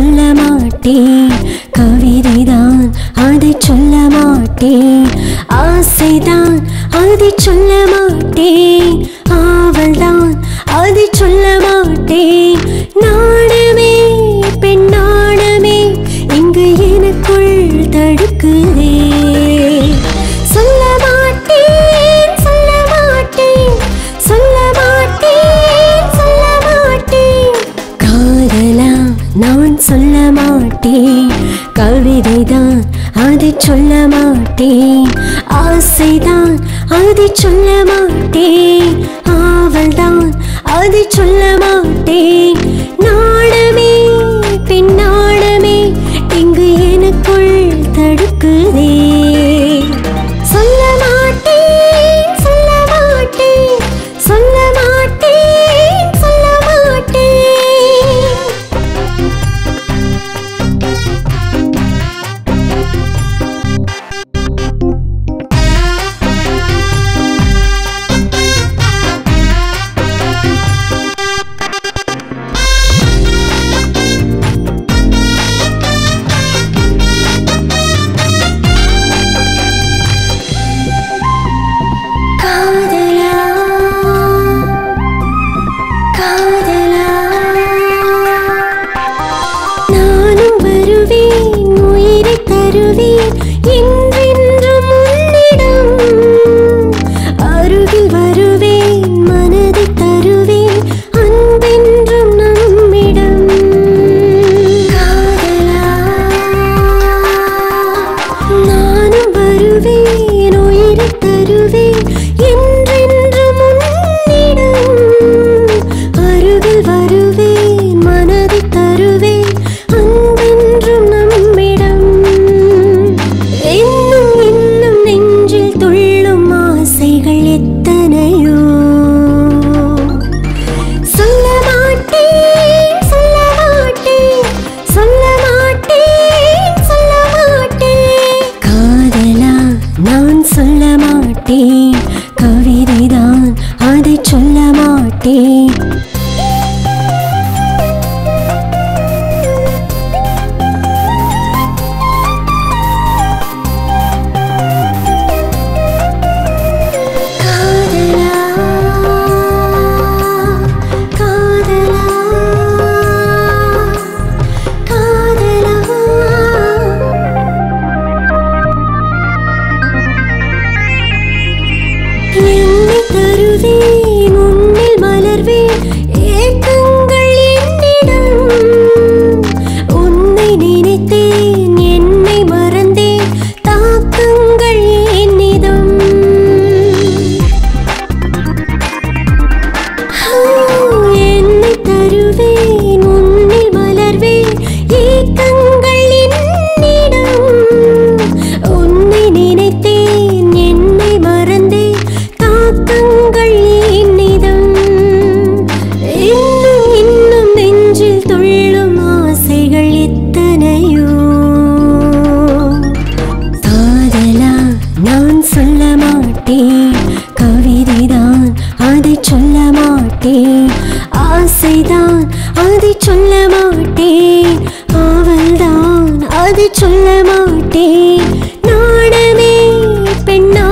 சொல்ல மாட்டேன் கவிதைதான் அதை சொல்ல மாட்டேன் ஆசைதான் அதை சொல்ல மாட்டேன் ஆவல்தான் அதை சொல்ல மாட்டேன் நாணமே பெண் நாணமே இங்கு எனக்குள் தடுக்குதே சொல்ல மாட்டேன் சொல்ல மாட்டேன் சொல்ல மாட்டேன் சொல்ல மாட்டேன் காதலா நான் சொல்ல மாட்டேன் கவிதைதான் அதை சொல்ல மாட்டேன் ஆசைதான் அதை சொல்ல மாட்டேன் ஆவல்தான் அதை சொல்ல மாட்டேன் நாணமே பின் நாணமே இங்கு எனக்குள் தடுக்குதே சொல்ல மாட்டேன் சொல்ல மாட்டேன் சொல்ல மாட்டேன் சொல்ல மாட்டேன் காதலா காதலா நானும் வருவேன் உயிரை தருவேன் என்றென்றும் உன்னிடம் அருகில் வருவேன் மனதை தருவேன் அன்பென்றும் நம்மிடம் காதலா நானும் வருவேன் உயிரை தருவேன் என்றென்றும் உன்னிடம் அருகில் வருவேன் மனதை தருவேன் அன்பென்றும் நம்மிடம் இன்னும் இன்னும் நெஞ்சில் துள்ளும் ஆசைகள் எத்தனையோ சொல்ல மாட்டேன் சொல்ல மாட்டேன் சொல்ல மாட்டேன் சொல்ல மாட்டேன் காதலா நான் சொல்ல மாட்டேன் கவிதைதான் அதை சொல்ல மாட்டேன் காதலா காதலா காதலா என்னை தருவேன் உன்னில் மலர்வேன் ஏக்கங்கள் என்னிடம் உன்னை நினைத்தேன் என்னை மறந்தேன் தாக்கங்கள் என்னிடம் என்னை தருவேன் உன்னில் மலர்வேன் ஏக்கங்கள் என்னிடம் உன்னை நினைத்தேன் என்னை மறந்தேன் தாக்கங்கள் என்னிடம் இன்னும் இன்னும் நெஞ்சில் துள்ளும் ஆசைகள் எத்தனையோ காதலா நான் சொல்ல மாட்டேன் கவிதைதான் அதை சொல்ல மாட்டேன் ஆசைதான் அதை சொல்ல மாட்டேன் ஆவல்தான் அதை சொல்ல மாட்டேன் நாணமே பெண்ணா